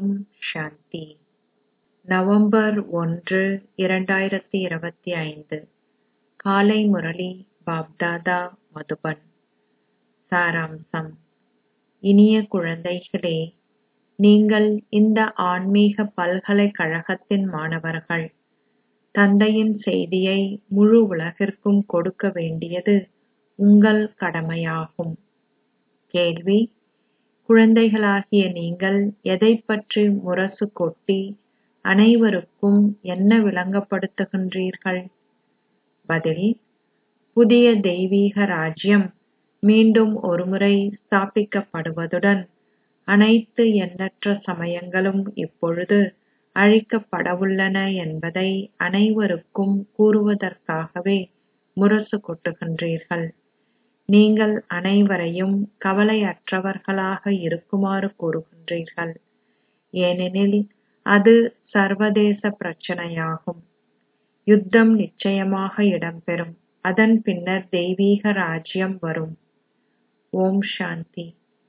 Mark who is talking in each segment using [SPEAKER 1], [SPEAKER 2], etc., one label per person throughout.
[SPEAKER 1] ஓம் சாந்தி November ஒன்று இரண்டாயிரத்தி இருபத்தி ஐந்து காலை முரளி பாப்தாதா மதுபன் சாராம்சம் இனிய குழந்தைகளே நீங்கள் இந்த ஆன்மீக பல்கலைக்கழகத்தின் மாணவர்கள் தந்தையின் செய்தியை முழு உலகிற்கும் கொடுக்க வேண்டியது உங்கள் கடமையாகும் கேள்வி குழந்தைகளாகிய நீங்கள் எதைப் பற்றி முரசு கொட்டி அனைவருக்கும் என்ன விளங்கப்படுத்துகின்றீர்கள் பதில் புதிய தெய்வீக ராஜ்யம் மீண்டும் ஒருமுறை ஸ்தாபிக்கப்படுவதுடன் அனைத்து எண்ணற்ற சமயங்களும் இப்பொழுது அழிக்கப்படவுள்ளன என்பதை அனைவருக்கும் கூறுவதற்காகவே முரசு கொட்டுகின்றீர்கள் நீங்கள் அனைவரையும் கவலையற்றவர்களாக இருக்குமாறு கூறுகின்றீர்கள் ஏனெனில் அது சர்வதேச பிரச்சனையாகும் யுத்தம் நிச்சயமாக இடம்பெறும் அதன் பின்னர் தெய்வீக ராஜ்யம் வரும் ஓம் சாந்தி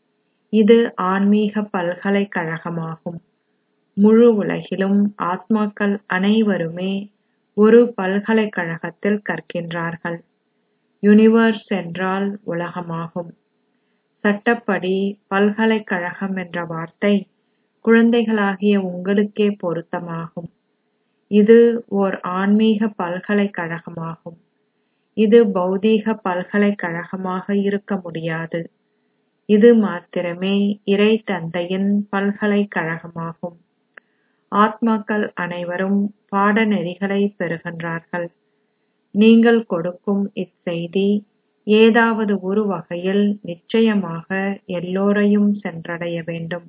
[SPEAKER 1] இது ஆன்மீக பல்கலைக்கழகமாகும் முழு உலகிலும் ஆத்மாக்கள் அனைவருமே ஒரு பல்கலைக்கழகத்தில் கற்கின்றார்கள் யுனிவர்ஸ் என்றால் உலகமாகும் சட்டப்படி பல்கலைக்கழகம் என்ற வார்த்தை குழந்தைகளாகிய உங்களுக்கே பொருத்தமாகும் இது ஓர் ஆன்மீக பல்கலைக்கழகமாகும் இது பௌதீக பல்கலைக்கழகமாக இருக்க முடியாது இது மாத்திரமே இறை தந்தையின் பல்கலைக்கழகமாகும் ஆத்மாக்கள் அனைவரும் பாடநெறிகளை பெறுகின்றார்கள் நீங்கள் கொடுக்கும் இச்செய்தி ஏதாவது ஒரு வகையில் நிச்சயமாக எல்லோரையும் சென்றடைய வேண்டும்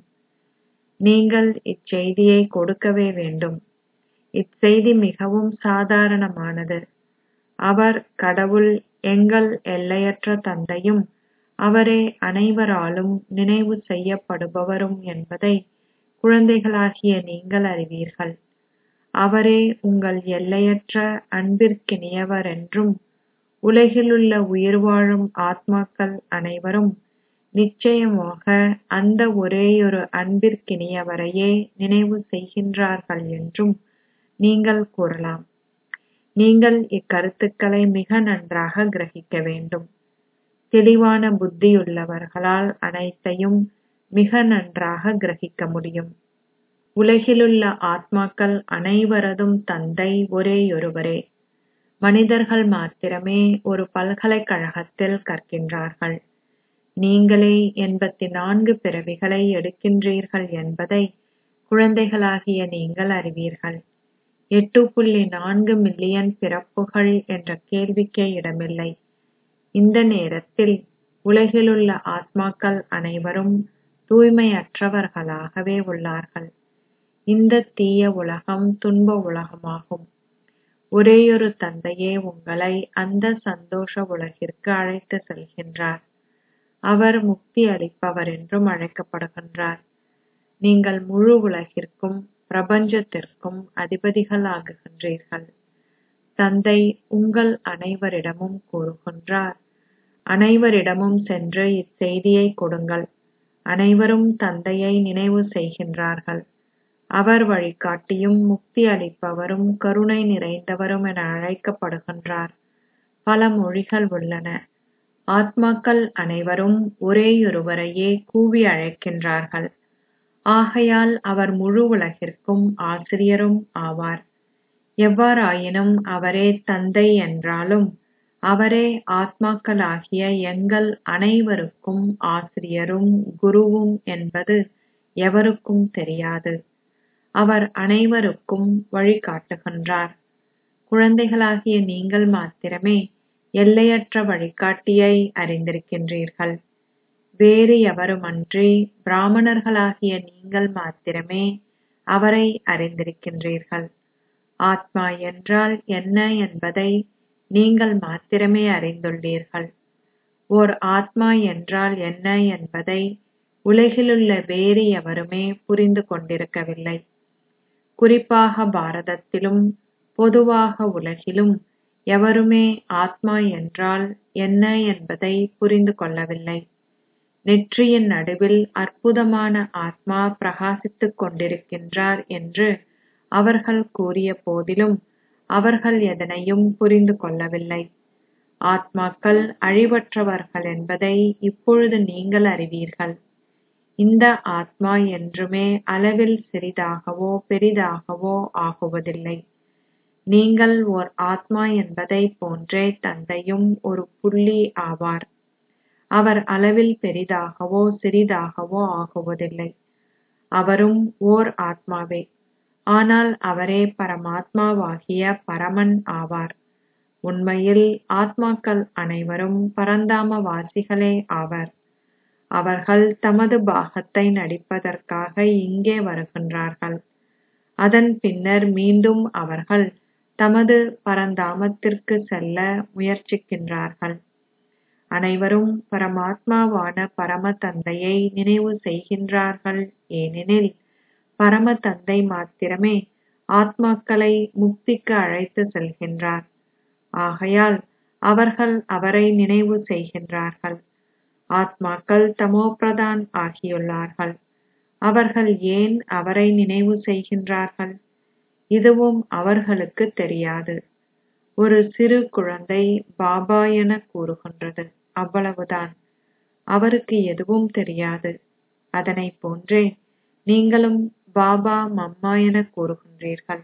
[SPEAKER 1] நீங்கள் இச்செய்தியை கொடுக்கவே வேண்டும் இச்செய்தி மிகவும் சாதாரணமானது அவர் கடவுள் எங்கள் எல்லையற்ற தந்தையும் அவரே அனைவராலும் நினைவு செய்யப்படுபவரும் என்பதை குழந்தைகளாகிய நீங்கள் அறிவீர்கள் அவரே உங்கள் எல்லையற்ற அன்பிற்கினியவர் என்றும் உலகிலுள்ள உயிர் வாழும் ஆத்மாக்கள் அனைவரும் நிச்சயமாக அந்த ஒரேயொரு அன்பிற்கினியவரையே நினைவு செய்கின்றார்கள் என்றும் நீங்கள் கூறலாம் நீங்கள் இக்கருத்துக்களை மிக நன்றாக கிரகிக்க வேண்டும் தெளிவான புத்தியுள்ளவர்களால் அனைத்தையும் மிக நன்றாக கிரகிக்க முடியும் உலகிலுள்ள ஆத்மாக்கள் அனைவரதும் தந்தை ஒரேயொருவரே மனிதர்கள் மாத்திரமே ஒரு பல்கலைக்கழகத்தில் கற்கின்றார்கள் நீங்களே எண்பத்தி நான்கு பிறவிகளை எடுக்கின்றீர்கள் என்பதை குழந்தைகளாகிய நீங்கள் அறிவீர்கள் எட்டு புள்ளி நான்கு மில்லியன் பிறப்புகள் என்ற கேள்விக்கே இடமில்லை இந்த நேரத்தில் உலகிலுள்ள ஆத்மாக்கள் அனைவரும் தூய்மையற்றவர்களாகவே உள்ளார்கள் இந்த தீய உலகம் துன்ப உலகமாகும் ஒரேயொரு தந்தையே உங்களை அந்த சந்தோஷ உலகிற்கு அழைத்து செல்கின்றார் அவர் முக்தி அளிப்பவர் என்றும் அழைக்கப்படுகின்றார் நீங்கள் முழு உலகிற்கும் பிரபஞ்சத்திற்கும் அதிபதிகள் ஆகுகின்றீர்கள் தந்தை உங்கள் அனைவரிடமும் கூறுகின்றார் அனைவரிடமும் சென்று இச்செய்தியை கொடுங்கள் அனைவரும் தந்தையை நினைவு செய்கின்றார்கள் அவர் வழிகாட்டியும் முக்தி அளிப்பவரும் கருணை நிறைந்தவரும் என அழைக்கப்படுகின்றார் பல மொழிகள் உள்ளன ஆத்மாக்கள் அனைவரும் ஒரேயொருவரையே கூவி அழைக்கின்றார்கள் ஆகையால் அவர் முழு உலகிற்கும் ஆசிரியரும் ஆவார் எவ்வாறாயினும் அவரே தந்தை என்றாலும் அவரே ஆத்மாக்களாகிய எங்கள் அனைவருக்கும் ஆசிரியரும் குருவும் என்பது எவருக்கும் தெரியாது அவர் அனைவருக்கும் வழிகாட்டுகின்றார் குழந்தைகளாகிய நீங்கள் மாத்திரமே எல்லையற்ற வழிகாட்டியை அறிந்திருக்கின்றீர்கள் வேறு எவருமன்றி பிராமணர்களாகிய நீங்கள் மாத்திரமே அவரை அறிந்திருக்கின்றீர்கள் ஆத்மா என்றால் என்ன என்பதை நீங்கள் மாத்திரமே அறிந்துள்ளீர்கள் ஓர் ஆத்மா என்றால் என்ன என்பதை உலகிலுள்ள வேறு எவருமே புரிந்து கொண்டிருக்கவில்லை குறிப்பாக பாரதத்திலும் பொதுவாக உலகிலும் எவருமே ஆத்மா என்றால் என்ன என்பதை புரிந்து கொள்ளவில்லை நெற்றியின் நடுவில் அற்புதமான ஆத்மா பிரகாசித்துக் கொண்டிருக்கின்றார் என்று அவர்கள் கூறிய போதிலும் அவர்கள் எதனையும் புரிந்து கொள்ளவில்லை ஆத்மாக்கள் அழிவற்றவர்கள் என்பதை இப்பொழுது நீங்கள் அறிவீர்கள் இந்த ஆத்மா என்றுமே அளவில் சிறிதாகவோ பெரிதாகவோ ஆகுவதில்லை நீங்கள் ஓர் ஆத்மா என்பதை போன்றே தந்தையும் ஒரு புள்ளி ஆவார் அவர் அளவில் பெரிதாகவோ சிறிதாகவோ ஆகுவதில்லை அவரும் ஓர் ஆத்மாவே ஆனால் அவரே பரமாத்மாவாகிய பரமன் ஆவார் உண்மையில் ஆத்மாக்கள் அனைவரும் பரந்தாம வாசிகளே ஆவர் அவர்கள் தமது பாகத்தை நடிப்பதற்காக இங்கே வருகின்றார்கள் அதன் பின்னர் மீண்டும் அவர்கள் தமது பரந்தாமத்திற்கு செல்ல முயற்சிக்கின்றார்கள் அனைவரும் பரமாத்மாவான பரம தந்தையை நினைவு செய்கின்றார்கள் ஏனெனில் பரம தந்தை மாத்திரமே ஆத்மாக்களை முக்திக்கு அழைத்து செல்கின்றார் ஆகையால் அவர்கள் அவரை நினைவு செய்கின்றார்கள் ஆத்மாக்கள் தமோபிரதான் ஆகியுள்ளார்கள் அவர்கள் ஏன் அவரை நினைவு செய்கின்றார்கள் இதுவும் அவர்களுக்கு தெரியாது ஒரு சிறு குழந்தை பாபா என கூறுகின்றது அவ்வளவுதான் அவருக்கு எதுவும் தெரியாது அதனை போன்றே நீங்களும் பாபா மம்மா என கூறுகின்றீர்கள்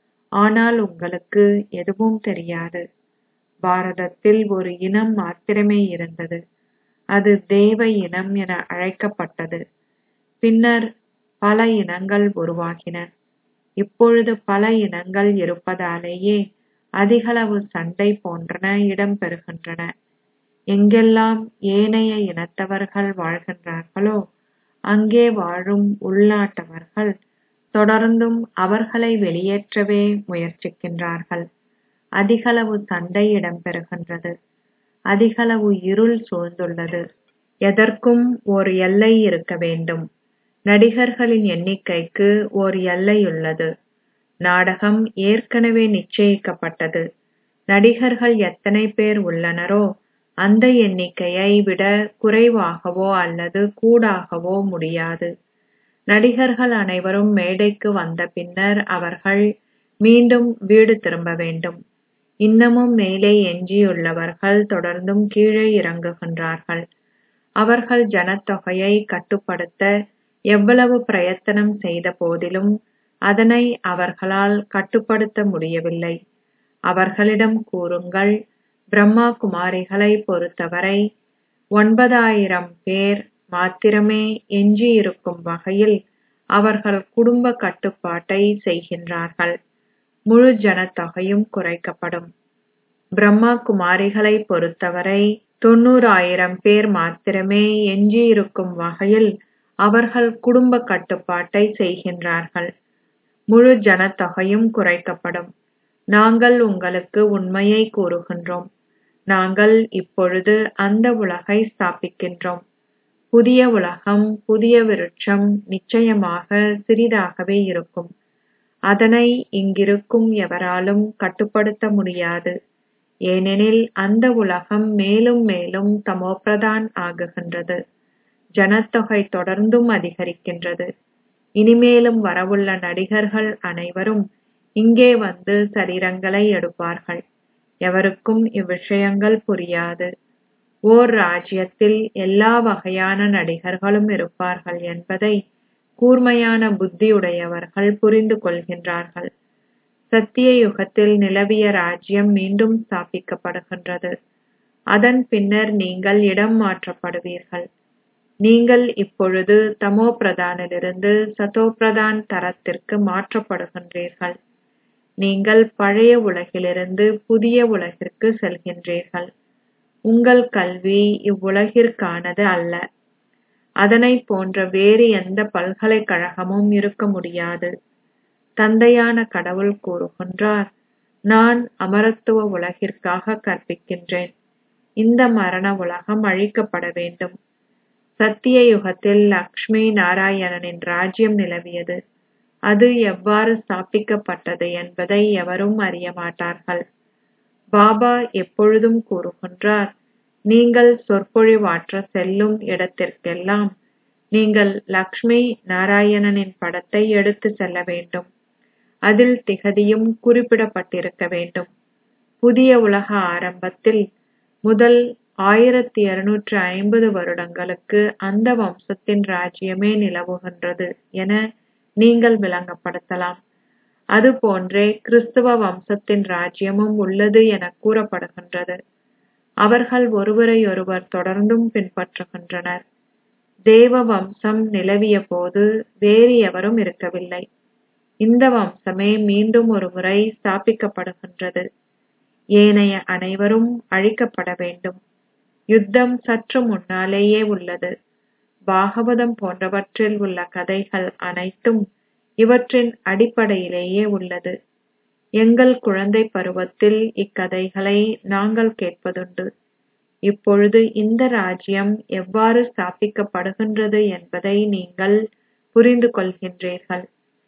[SPEAKER 1] ஆனால் உங்களுக்கு எதுவும் தெரியாது பாரதத்தில் ஒரு இனம் மாத்திரமே இருந்தது அது தேவ இனம் என அழைக்கப்பட்டது பின்னர் பல இனங்கள் உருவாகின இப்பொழுது பல இனங்கள் இருப்பதாலேயே அதிகளவு சண்டை போன்றன இடம்பெறுகின்றன எங்கெல்லாம் ஏனைய இனத்தவர்கள் வாழ்கின்றார்களோ அங்கே வாழும் உள்நாட்டவர்கள் தொடர்ந்தும் அவர்களை வெளியேற்றவே முயற்சிக்கின்றார்கள் அதிகளவு சண்டை இடம்பெறுகின்றது அதிகளவு இருள் சூழ்ந்துள்ளது எதற்கும் ஓர் எல்லை இருக்க வேண்டும் நடிகர்களின் எண்ணிக்கைக்கு ஓர் எல்லையுள்ளது நாடகம் ஏற்கனவே நிச்சயிக்கப்பட்டது நடிகர்கள் எத்தனை பேர் உள்ளனரோ அந்த எண்ணிக்கையை விட குறைவாகவோ அல்லது கூடாகவோ முடியாது நடிகர்கள் அனைவரும் மேடைக்கு வந்த பின்னர் அவர்கள் மீண்டும் வீடு திரும்ப வேண்டும் இன்னமும் மேலே எஞ்சியுள்ளவர்கள் தொடர்ந்தும் கீழே இறங்குகின்றார்கள் அவர்கள் ஜனத்தொகையை கட்டுப்படுத்த எவ்வளவு பிரயத்தனம் செய்த போதிலும் அதனை அவர்களால் கட்டுப்படுத்த முடியவில்லை அவர்களிடம் கூறுங்கள் பிரம்மா குமாரிகளை பொறுத்தவரை ஒன்பதாயிரம் பேர் மாத்திரமே எஞ்சியிருக்கும் வகையில் அவர்கள் குடும்ப கட்டுப்பாட்டை செய்கின்றார்கள் முழு ஜனத்தொகையும் குறைக்கப்படும் பிரம்மா குமாரிகளை பொறுத்தவரை தொண்ணூறாயிரம் பேர் மாத்திரமே எஞ்சியிருக்கும் வகையில் அவர்கள் குடும்ப கட்டுப்பாட்டை செய்கின்றார்கள் முழு ஜனத்தொகையும் குறைக்கப்படும் நாங்கள் உங்களுக்கு உண்மையை கூறுகின்றோம் நாங்கள் இப்பொழுது அந்த உலகை ஸ்தாபிக்கின்றோம் புதிய உலகம் புதிய விருட்சம் நிச்சயமாக சிறிதாகவே இருக்கும் அதனை இங்கிருக்கும் எவராலும் கட்டுப்படுத்த முடியாது ஏனெனில் அந்த உலகம் மேலும் மேலும் தமோபிரதான் ஆகுகின்றது ஜனத்தொகை தொடர்ந்தும் அதிகரிக்கின்றது இனிமேலும் வரவுள்ள நடிகர்கள் அனைவரும் இங்கே வந்து சரீரங்களை எடுப்பார்கள் எவருக்கும் இவ்விஷயங்கள் புரியாது ஓர் ராஜ்யத்தில் எல்லா வகையான நடிகர்களும் இருப்பார்கள் என்பதை கூர்மையான புத்தியுடையவர்கள் புரிந்து கொள்கின்றார்கள் சத்திய யுகத்தில் நிலவிய ராஜ்யம் மீண்டும் ஸ்தாபிக்கப்படுகின்றது அதன் பின்னர் நீங்கள் இடம் மாற்றப்படுவீர்கள் நீங்கள் இப்பொழுது தமோ பிரதானிலிருந்து சதோ பிரதான் தரத்திற்கு மாற்றப்படுகின்றீர்கள் நீங்கள் பழைய உலகிலிருந்து புதிய உலகிற்கு செல்கின்றீர்கள் உங்கள் கல்வி இவ்வுலகிற்கானது அல்ல அதனைப் போன்ற வேறு எந்த பல்கலைக்கழகமும் இருக்க முடியாது தந்தையான கடவுள் கூறுகின்றார் நான் அமரத்துவ உலகிற்காக கற்பிக்கின்றேன் இந்த மரண உலகம் அழிக்கப்பட வேண்டும் சத்திய யுகத்தில் லக்ஷ்மி நாராயணனின் ராஜ்யம் நிலவியது அது எவ்வாறு ஸ்தாபிக்கப்பட்டது என்பதை எவரும் அறிய மாட்டார்கள் பாபா எப்பொழுதும் கூறுகின்றார் நீங்கள் சொற்பொழிவாற்ற செல்லும் இடத்திற்கெல்லாம் நீங்கள் லக்ஷ்மி நாராயணனின் படத்தை எடுத்து செல்ல வேண்டும் அதில் திகதியும் குறிப்பிடப்பட்டிருக்க வேண்டும் புதிய உலக ஆரம்பத்தில் முதல் ஆயிரத்தி இருநூற்று ஐம்பது வருடங்களுக்கு அந்த வம்சத்தின் ராஜ்யமே நிலவுகின்றது என நீங்கள் விளங்கப்படுத்தலாம் அதுபோன்றே கிறிஸ்துவ வம்சத்தின் ராஜ்யமும் உள்ளது என கூறப்படுகின்றது அவர்கள் ஒருவரையொருவர் தொடர்ந்தும் பின்பற்றுகின்றனர் தேவ வம்சம் நிலவிய போது வேறு எவரும் இருக்கவில்லை இந்த வம்சமே மீண்டும் ஒரு முறை ஸ்தாபிக்கப்படுகின்றது ஏனைய அனைவரும் அழிக்கப்பட வேண்டும் யுத்தம் சற்று முன்னாலேயே உள்ளது பாகவதம் போன்றவற்றில் உள்ள கதைகள் அனைத்தும் இவற்றின் அடிப்படையிலேயே உள்ளது எங்கள் குழந்தை பருவத்தில் இக்கதைகளை நாங்கள் கேட்பதுண்டு இப்பொழுது இந்த ராஜ்யம் எவ்வாறு ஸ்தாபிக்கப்படுகின்றது என்பதை நீங்கள் புரிந்து கொள்கின்றீர்கள்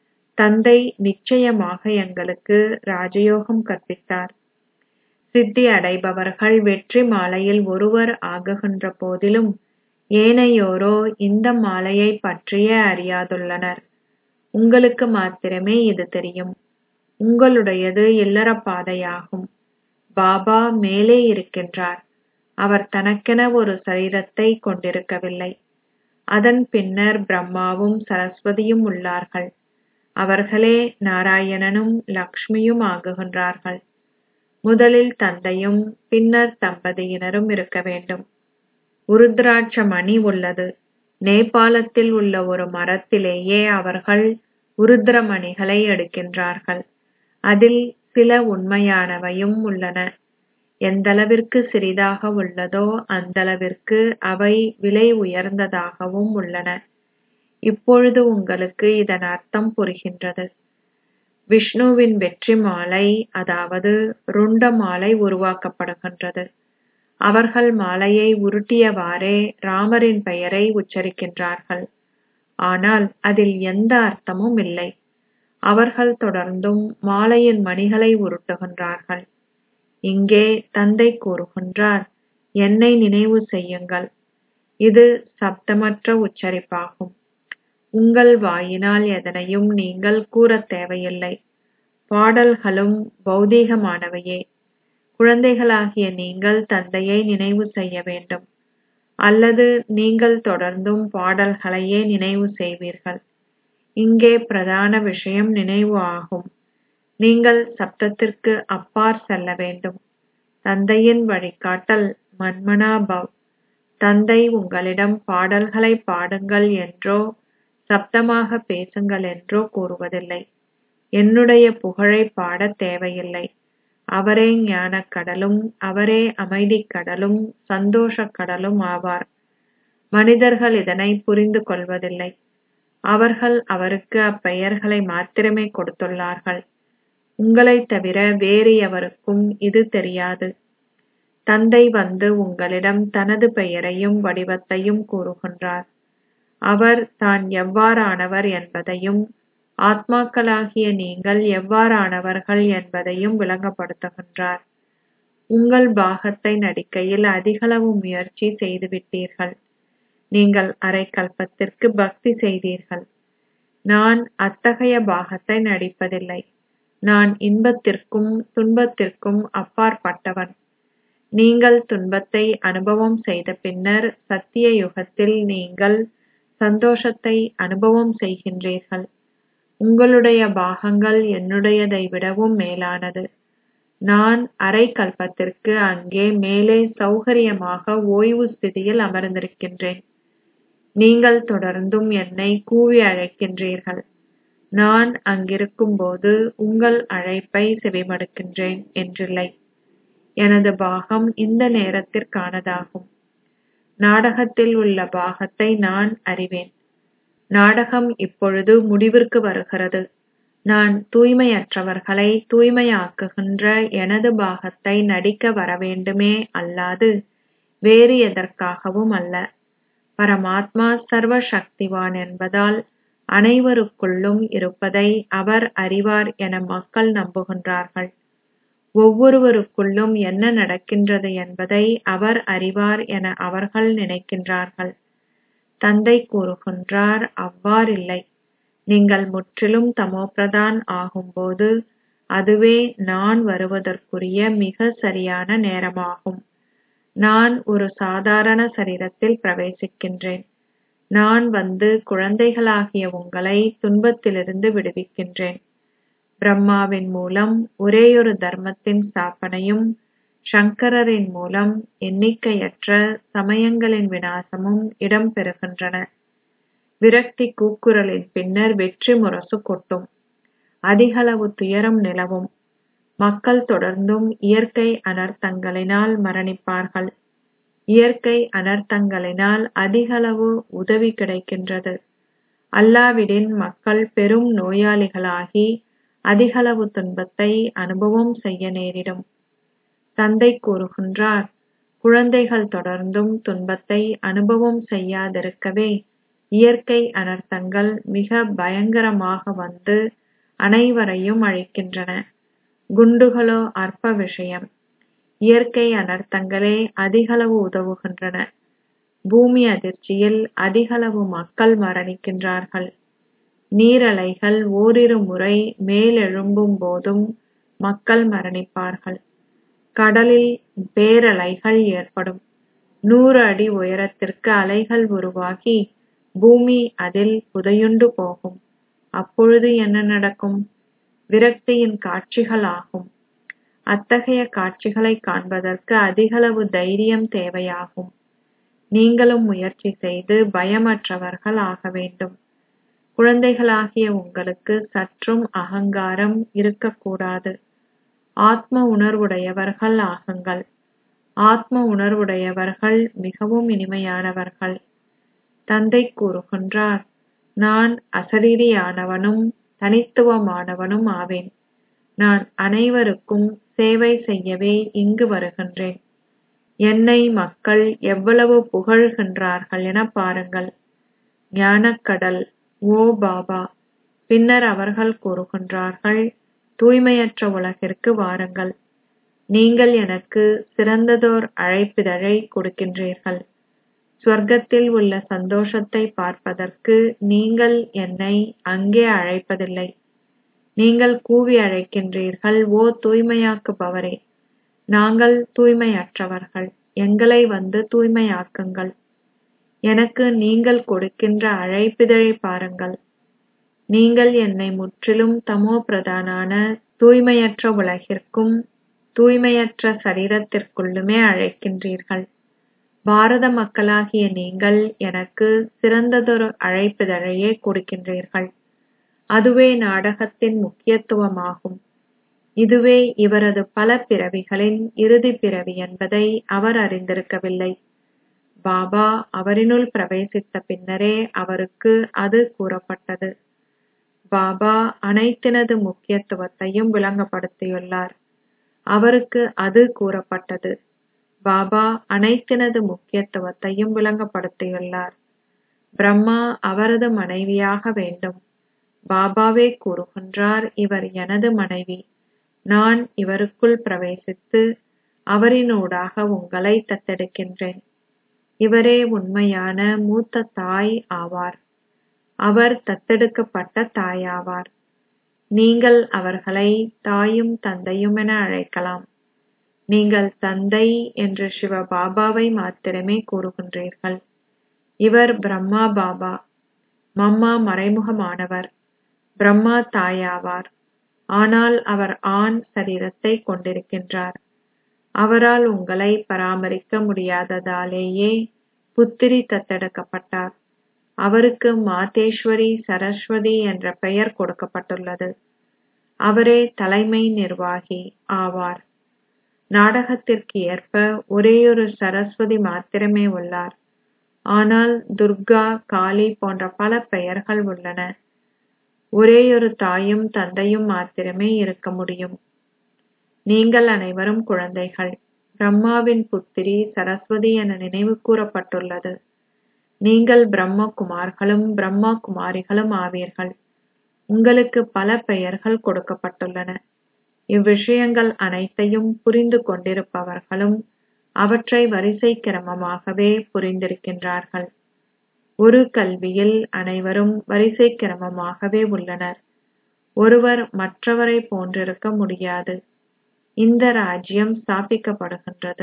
[SPEAKER 1] தந்தை நிச்சயமாக எங்களுக்கு ராஜயோகம் கற்பித்தார் சித்தி அடைபவர்கள் வெற்றி மாலையில் ஒருவர் ஆகுகின்ற போதிலும் ஏனையோரோ இந்த மாலையை பற்றியே அறியாதுள்ளனர் உங்களுக்கு மாத்திரமே இது தெரியும் உங்களுடையது இல்லற பாதையாகும் பாபா மேலே இருக்கின்றார் அவர் தனக்கென ஒரு சரீரத்தை கொண்டிருக்கவில்லை அதன் பின்னர் பிரம்மாவும் சரஸ்வதியும் உள்ளார்கள் அவர்களே நாராயணனும் லக்ஷ்மியும் ஆகுகின்றார்கள் முதலில் தந்தையும் பின்னர் தம்பதியினரும் இருக்க வேண்டும் உருத்ராட்ச மணி உள்ளது நேபாளத்தில் உள்ள ஒரு மரத்திலேயே அவர்கள் உருத்திரமணிகளை எடுக்கின்றார்கள் அதில் சில உண்மையானவையும் உள்ளன எந்தளவிற்கு சிறிதாக உள்ளதோ அந்தளவிற்கு அவை விலை உயர்ந்ததாகவும் உள்ளன இப்பொழுது உங்களுக்கு இதன் அர்த்தம் புரிகின்றது விஷ்ணுவின் வெற்றி மாலை அதாவது ருண்ட மாலை உருவாக்கப்படுகின்றது அவர்கள் மாலையை உருட்டியவாறே ராமரின் பெயரை உச்சரிக்கின்றார்கள் ஆனால் அதில் எந்த அர்த்தமும் இல்லை அவர்கள் தொடர்ந்தும் மாலையின் மணிகளை உருட்டுகின்றார்கள் இங்கே தந்தை கூறுகின்றார் என்னை நினைவு செய்யுங்கள் இது சப்தமற்ற உச்சரிப்பாகும் உங்கள் வாயினால் எதனையும் நீங்கள் கூறத் தேவையில்லை பாடல்களும் பௌதீகமானவையே குழந்தைகளாகிய நீங்கள் தந்தையை நினைவு செய்ய வேண்டும் அல்லது நீங்கள் தொடர்ந்தும் பாடல்களையே நினைவு செய்வீர்கள் இங்கே பிரதான விஷயம் நினைவு ஆகும் நீங்கள் சப்தத்திற்கு அப்பாற் செல்ல வேண்டும் தந்தையின் வழிகாட்டல் மன்மனா பவ் தந்தை உங்களிடம் பாடல்களை பாடுங்கள் என்றோ சப்தமாக பேசுங்கள் என்றோ கூறுவதில்லை என்னுடைய புகழை பாடத் தேவையில்லை அவரே ஞானக் கடலும் அவரே அமைதிக் கடலும் சந்தோஷக் கடலும் ஆவார் மனிதர்கள் இதனை புரிந்து கொள்வதில்லை அவர்கள் அவருக்கு அப்பெயர்களை மாத்திரமே கொடுத்துள்ளார்கள் உங்களைத் தவிர வேறு எவருக்கும் இது தெரியாது தந்தை வந்து உங்களிடம் தனது பெயரையும் வடிவத்தையும் கூறுகின்றார் அவர் தான் எவ்வாறானவர் என்பதையும் ஆத்மாக்களாகிய நீங்கள் எவ்வாறானவர்கள் என்பதையும் விளங்கப்படுத்துகின்றார் உங்கள் பாகத்தை நடிக்கையில் அதிகளவு முயற்சி செய்துவிட்டீர்கள் நீங்கள் அரை கல்பத்திற்கு பக்தி செய்தீர்கள் நான் அத்தகைய பாகத்தை நடிப்பதில்லை நான் இன்பத்திற்கும் துன்பத்திற்கும் அப்பாற்பட்டவன் நீங்கள் துன்பத்தை அனுபவம் செய்த பின்னர் சத்திய யுகத்தில் நீங்கள் சந்தோஷத்தை அனுபவம் செய்கின்றீர்கள் உங்களுடைய பாகங்கள் என்னுடையதை விடவும் மேலானது நான் அரை கல்பத்திற்கு அங்கே மேலே சௌகரியமாக ஓய்வு ஸ்திதியில் அமர்ந்திருக்கின்றேன் நீங்கள் தொடர்ந்தும் என்னை கூவி அழைக்கின்றீர்கள் நான் அங்கிருக்கும்போது உங்கள் அழைப்பை செவிமடுக்கின்றேன் என்றில்லை எனது பாகம் இந்த நேரத்திற்கானதாகும் நாடகத்தில் உள்ள பாகத்தை நான் அறிவேன் நாடகம் இப்பொழுது முடிவிற்கு வருகிறது நான் தூய்மையற்றவர்களை தூய்மையாக்குகின்ற எனது பாகத்தை நடிக்க வரவேண்டுமே அல்லாது வேறு எதற்காகவும் அல்ல பரமாத்மா சர்வ சக்திவான் என்பதால் அனைவருக்குள்ளும் இருப்பதை அவர் அறிவார் என மக்கள் நம்புகின்றார்கள் ஒவ்வொருவருக்குள்ளும் என்ன நடக்கின்றது என்பதை அவர் அறிவார் என அவர்கள் நினைக்கின்றார்கள் தந்தை கூறுகின்றார் அவ்வாறில்லை நீங்கள் முற்றிலும் தமோபிரதான் ஆகும்போது அதுவே நான் வருவதற்குரிய மிக சரியான நேரமாகும் நான் ஒரு சாதாரண சரீரத்தில் பிரவேசிக்கின்றேன் நான் வந்து குழந்தைகளாகிய உங்களை துன்பத்திலிருந்து விடுவிக்கின்றேன் பிரம்மாவின் மூலம் ஒரேயொரு தர்மத்தின் ஸ்தாபனையும் சங்கரரின் மூலம் எண்ணிக்கையற்ற சமயங்களின் விநாசமும் இடம்பெறுகின்றன விரக்தி கூக்குரலின் பின்னர் வெற்றி முரசு கொட்டும் அதிகளவு துயரம் நிலவும் மக்கள் தொடர்ந்தும் இயற்கை அனர்த்தங்களினால் மரணிப்பார்கள் இயற்கை அனர்த்தங்களினால் அதிகளவு உதவி கிடைக்கின்றது அல்லாவிடின் மக்கள் பெரும் நோயாளிகளாகி அதிகளவு துன்பத்தை அனுபவம் செய்ய நேரிடும் தந்தை கூறுகின்றார் குழந்தைகள் தொடர்ந்தும் துன்பத்தை அனுபவம் செய்யாதிருக்கவே இயற்கை அனர்த்தங்கள் மிக பயங்கரமாக வந்து அனைவரையும் அழிக்கின்றன குண்டுகளோ அற்ப விஷயம் இயற்கை அனர்த்தங்களே அதிகளவு உதவுகின்றன பூமி அதிர்ச்சியில் அதிகளவு மக்கள் மரணிக்கின்றார்கள் நீரலைகள் ஓரிரு முறை மேலெழும்பும் போதும் மக்கள் மரணிப்பார்கள் கடலில் பேரலைகள் ஏற்படும் நூறு அடி உயரத்திற்கு அலைகள் உருவாகி பூமி அதில் புதையுண்டு போகும் அப்பொழுது என்ன நடக்கும் விரக்தியின் காட்சிகள் ஆகும் அத்தகைய காட்சிகளை காண்பதற்கு அதிகளவு தைரியம் தேவையாகும் நீங்களும் முயற்சி செய்து பயமற்றவர்கள் ஆக வேண்டும் குழந்தைகளாகிய உங்களுக்கு சற்றும் அகங்காரம் இருக்கக்கூடாது ஆத்ம உணர்வுடையவர்கள் ஆகுங்கள் ஆத்ம உணர்வுடையவர்கள் மிகவும் இனிமையானவர்கள் தந்தை கூறுகின்றார் நான் அசரீரியானவனும் தனித்துவமானவனும் ஆவேன் நான் அனைவருக்கும் சேவை செய்யவே இங்கு வருகின்றேன் என்னை மக்கள் எவ்வளவு புகழ்கின்றார்கள் என பாருங்கள் ஞானக்கடல் ஓ பாபா பின்னர் அவர்கள் கூறுகின்றார்கள் தூய்மையற்ற உலகிற்கு வாருங்கள் நீங்கள் எனக்கு சிறந்ததோர் அழைப்பிதழை கொடுக்கின்றீர்கள் சொர்க்கத்தில் உள்ள சந்தோஷத்தை பார்ப்பதற்கு நீங்கள் என்னை அங்கே அழைப்பதில்லை நீங்கள் கூவி அழைக்கின்றீர்கள் ஓ தூய்மையாக்குபவரே நாங்கள் தூய்மையற்றவர்கள் எங்களை வந்து தூய்மையாக்குங்கள் எனக்கு நீங்கள் கொடுக்கின்ற அழைப்பிதழை பாருங்கள் நீங்கள் என்னை முற்றிலும் தமோ பிரதானான தூய்மையற்ற உலகிற்கும் தூய்மையற்ற சரீரத்திற்குள்ளுமே அழைக்கின்றீர்கள் பாரத மக்களாகிய நீங்கள் எனக்கு சிறந்ததொரு அழைப்பிதழையே கொடுக்கின்றீர்கள் அதுவே நாடகத்தின் முக்கியத்துவமாகும் இதுவே இவரது பல பிறவிகளின் இறுதி பிறவி என்பதை அவர் அறிந்திருக்கவில்லை பாபா அவரினுள் பிரவேசித்த பின்னரே அவருக்கு அது கூறப்பட்டது பாபா அனைத்தினது முக்கியத்துவத்தையும் விளங்கப்படுத்தியுள்ளார் அவருக்கு அது கூறப்பட்டது பாபா அனைத்தினது முக்கியத்துவத்தையும் விளங்கப்படுத்தியுள்ளார் பிரம்மா அவரது மனைவியாக வேண்டும் பாபாவே கூறுகின்றார் இவர் எனது மனைவி நான் இவருக்குள் பிரவேசித்து அவரினூடாக உங்களை தத்தெடுக்கின்றேன் இவரே உண்மையான மூத்த தாய் ஆவார் அவர் தத்தெடுக்கப்பட்ட தாயாவார் நீங்கள் அவர்களை தாயும் தந்தையும் என அழைக்கலாம் நீங்கள் தந்தை என்று சிவ பாபாவை மாத்திரமே கூறுகின்றீர்கள் இவர் பிரம்மா பாபா மம்மா மறைமுகமானவர் பிரம்மா தாயாவார் ஆனால் அவர் ஆண் சரீரத்தை கொண்டிருக்கின்றார் அவரால் உங்களை பராமரிக்க முடியாததாலேயே புத்திரி தத்தெடுக்கப்பட்டார் அவருக்கு மாதேஸ்வரி சரஸ்வதி என்ற பெயர் கொடுக்கப்பட்டுள்ளது அவரே தலைமை நிர்வாகி ஆவார் நாடகத்திற்கு ஏற்ப ஒரேயொரு சரஸ்வதி மாத்திரமே உள்ளார் ஆனால் துர்கா காளி போன்ற பல பெயர்கள் உள்ளன ஒரேயொரு தாயும் தந்தையும் மாத்திரமே இருக்க முடியும் நீங்கள் அனைவரும் குழந்தைகள் பிரம்மாவின் புத்திரி சரஸ்வதி என நினைவு கூறப்பட்டுள்ளது நீங்கள் பிரம்ம குமார்களும் பிரம்மா குமாரிகளும் ஆவீர்கள் உங்களுக்கு பல பெயர்கள் கொடுக்கப்பட்டுள்ளன இவ்விஷயங்கள் அனைத்தையும் புரிந்து கொண்டிருப்பவர்களும் அவற்றை வரிசை கிரமமாகவே புரிந்திருக்கின்றார்கள் ஒரு கல்வியில் அனைவரும் வரிசை கிரமமாகவே உள்ளனர் ஒருவர் மற்றவரை போன்றிருக்க முடியாது இந்த ராஜ்யம் ஸ்தாபிக்கப்படுகின்றது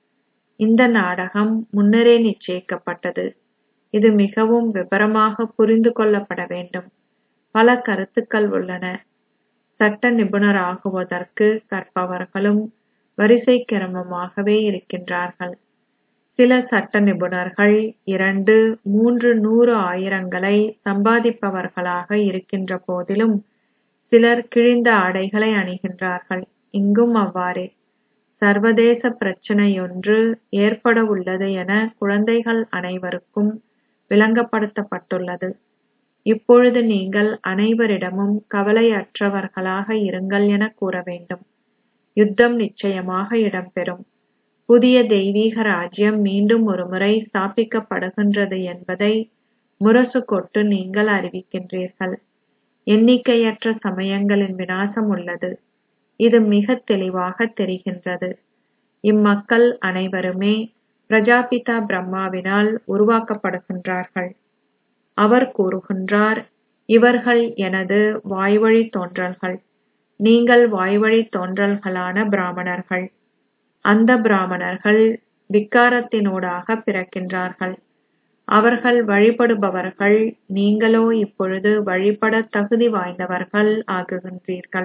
[SPEAKER 1] இந்த நாடகம் முன்னரே நிச்சயிக்கப்பட்டது இது மிகவும் விபரமாக புரிந்து கொள்ளப்பட வேண்டும் பல கருத்துக்கள் உள்ளன சட்ட நிபுணராகுவதற்கு கற்பவர்களும் வரிசை கிரமமாகவே இருக்கின்றார்கள் சில சட்ட நிபுணர்கள் இரண்டு மூன்று நூறு ஆயிரங்களை சம்பாதிப்பவர்களாக இருக்கின்ற போதிலும் சிலர் கிழிந்த ஆடைகளை அணிகின்றார்கள் இங்கும் அவ்வாறே சர்வதேச பிரச்சனையொன்று ஏற்படவுள்ளது என குழந்தைகள் அனைவருக்கும் விளங்கப்படுத்தப்பட்டுள்ளது இப்பொழுது நீங்கள் அனைவரிடமும் கவலையற்றவர்களாக இருங்கள் என கூற வேண்டும் யுத்தம் நிச்சயமாக இடம்பெறும் புதிய தெய்வீக ராஜ்யம் மீண்டும் ஒருமுறை ஸ்தாபிக்கப்படுகின்றது என்பதை முரசு கொட்டு நீங்கள் அறிவிக்கின்றீர்கள் எண்ணிக்கையற்ற சமயங்களின் விநாசம் உள்ளது இது மிக தெளிவாக தெரிகின்றது இம்மக்கள் அனைவருமே பிரஜாபிதா பிரம்மாவினால் உருவாக்கப்படுகின்றார்கள் அவர் கூறுகின்றார் இவர்கள் எனது வாய்வழி தோன்றல்கள் நீங்கள் வாய்வழி தோன்றல்களான பிராமணர்கள் அந்த பிராமணர்கள் விக்காரத்தினூடாக பிறக்கின்றார்கள் அவர்கள் வழிபடுபவர்கள் நீங்களோ இப்பொழுது வழிபட தகுதி வாய்ந்தவர்கள் ஆகுகின்றீர்கள்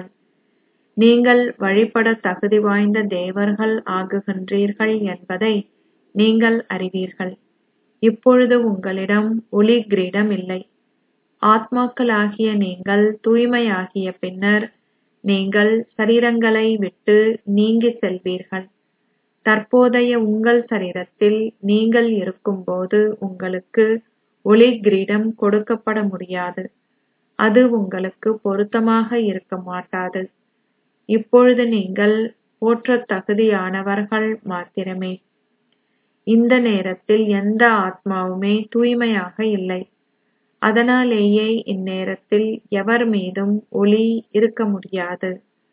[SPEAKER 1] நீங்கள் வழிபட தகுதி வாய்ந்த தேவர்கள் ஆகுகின்றீர்கள் என்பதை நீங்கள் அறிவீர்கள் இப்பொழுது உங்களிடம் ஒளி கிரீடம் இல்லை ஆத்மாக்களாகிய நீங்கள் தூய்மையாகிய பின்னர் நீங்கள் சரீரங்களை விட்டு நீங்கி செல்வீர்கள் தற்போதைய உங்கள் சரீரத்தில் நீங்கள் இருக்கும்போது உங்களுக்கு ஒளி கிரீடம் கொடுக்கப்பட முடியாது அது உங்களுக்கு பொருத்தமாக இருக்க மாட்டாது இப்பொழுது நீங்கள் போற்றத் தகுதியானவர்கள் மாத்திரமே இந்த நேரத்தில் எந்த ஆத்மாவுமே தூய்மையாக இல்லை அதனாலேயே இந்நேரத்தில் எவர் மீதும் ஒளி இருக்க முடியாது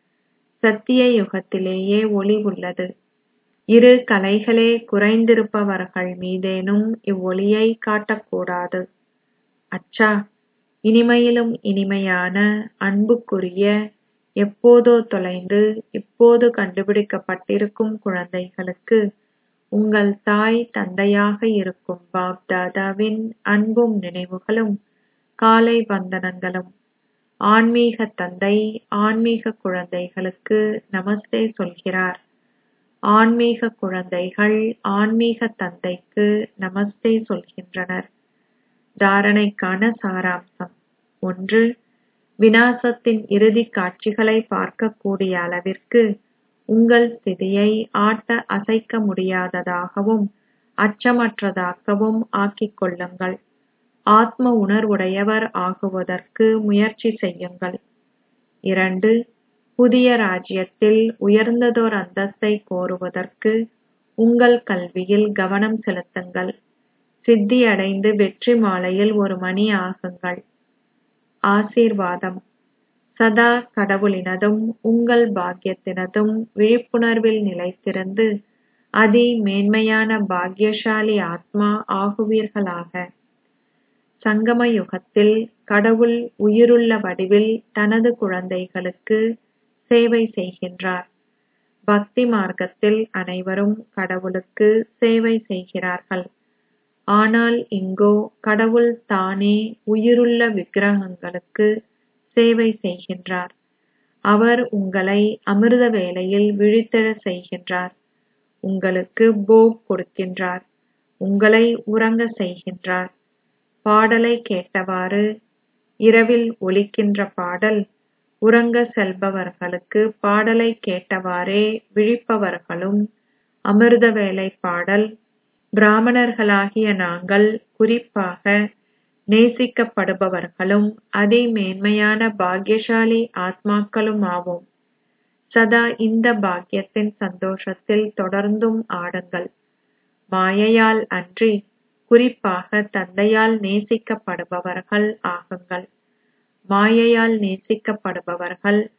[SPEAKER 1] சத்திய யுகத்திலேயே ஒளி உள்ளது இரு கலைகளே குறைந்திருப்பவர்கள் மீதேனும் இவ்வொளியை காட்டக்கூடாது அச்சா இனிமையிலும் இனிமையான அன்புக்குரிய எப்போதோ தொலைந்து இப்போது கண்டுபிடிக்கப்பட்டிருக்கும் குழந்தைகளுக்கு உங்கள் தாய் தந்தையாக இருக்கும் பாப் தாதாவின் அன்பும் நினைவுகளும் காலை வந்தனங்களும் ஆன்மீக தந்தை ஆன்மீக குழந்தைகளுக்கு நமஸ்தே சொல்கிறார் ஆன்மீக குழந்தைகள் ஆன்மீக தந்தைக்கு நமஸ்தே சொல்கின்றனர் தாரணைக்கான சாராம்சம் ஒன்று விநாசத்தின் இறுதி காட்சிகளை பார்க்கக்கூடிய அளவிற்கு உங்கள் ஸ்திதியை ஆட்ட அசைக்க முடியாததாகவும் அச்சமற்றதாக்கவும் ஆக்கிக் கொள்ளுங்கள் ஆத்ம உணர்வுடையவர் ஆகுவதற்கு முயற்சி செய்யுங்கள் இரண்டு புதிய ராஜ்யத்தில் உயர்ந்ததோர் அந்தஸ்தை கோருவதற்கு உங்கள் கல்வியில் கவனம் செலுத்துங்கள் சித்தி அடைந்து வெற்றி மாலையில் ஒரு மணி ஆகுங்கள் ஆசீர்வாதம் சதா கடவுளினதும் உங்கள் பாக்கியத்தினதும் விழிப்புணர்வில் நிலைத்திருந்து அதி மேன்மையான பாக்கியசாலி ஆத்மா ஆகுவீர்களாக சங்கம யுகத்தில் கடவுள் உயிருள்ள வடிவில் தனது குழந்தைகளுக்கு சேவை செய்கின்றார் பக்தி மார்க்கத்தில் அனைவரும் கடவுளுக்கு சேவை செய்கிறார்கள் ஆனால் இங்கோ கடவுள் தானே உயிருள்ள விக்கிரகங்களுக்கு சேவை செய்கின்றார் அவர் உங்களை அமிர்த வேளையில் விழித்தெழச் செய்கின்றார் உங்களுக்கு போக் கொடுக்கின்றார் உங்களை உறங்க செய்கின்றார் பாடலை கேட்டவாறு இரவில் ஒலிக்கின்ற பாடல் உறங்க செல்பவர்களுக்கு பாடலை கேட்டவாறே விழிப்பவர்களும் அமிர்த வேளை பாடல் பிராமணர்களாகிய நாங்கள் குறிப்பாக நேசிக்கப்படுபவர்களும் அதி மேன்மையான பாக்கியசாலி ஆத்மாக்களும் ஆவோம் சதா இந்த பாக்கியத்தின் சந்தோஷத்தில் தொடர்ந்தும் ஆடுங்கள் மாயையால் அன்றி குறிப்பாக தந்தையால் நேசிக்கப்படுபவர்கள் ஆகுங்கள் மாயையால் நேசிக்கப்படுபவர்கள்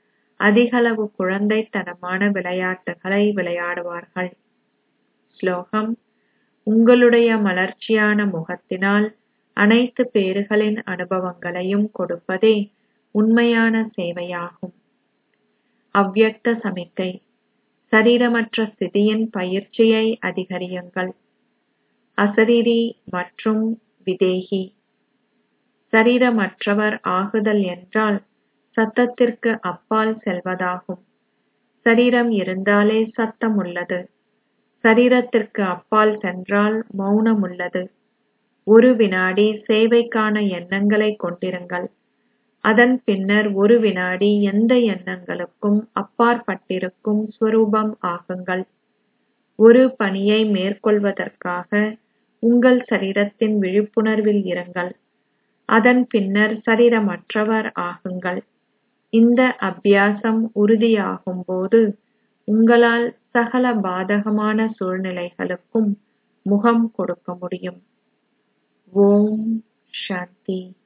[SPEAKER 1] அதிகளவு குழந்தைத்தனமான விளையாட்டுகளை விளையாடுவார்கள் ஸ்லோகம் உங்களுடைய மலர்ச்சியான முகத்தினால் அனைத்து பேறுகளின் அனுபவங்களையும் கொடுப்பதே உண்மையான சேவையாகும் அவ்யக்த சமிக்கை சரீரமற்ற ஸ்திதியின் பயிற்சியை அதிகரியுங்கள் அசரீரி மற்றும் விதேகி சரீரமற்றவர் ஆகுதல் என்றால் சத்தத்திற்கு அப்பால் செல்வதாகும் சரீரம் இருந்தாலே சத்தம் உள்ளது சரீரத்திற்கு அப்பால் சென்றால் மௌனம் உள்ளது ஒரு வினாடி சேவைக்கான எண்ணங்களை கொண்டிருங்கள் அதன் பின்னர் ஒரு வினாடி எந்த எண்ணங்களுக்கும் அப்பாற்பட்டிருக்கும் ஸ்வரூபம் ஆகுங்கள் ஒரு பணியை மேற்கொள்வதற்காக உங்கள் சரீரத்தின் விழிப்புணர்வில் இருங்கள் அதன் பின்னர் சரீரமற்றவர் ஆகுங்கள் இந்த அபியாசம் உறுதியாகும் போது உங்களால் சகல பாதகமான சூழ்நிலைகளுக்கும் முகம் கொடுக்க முடியும் ஓம் சாந்தி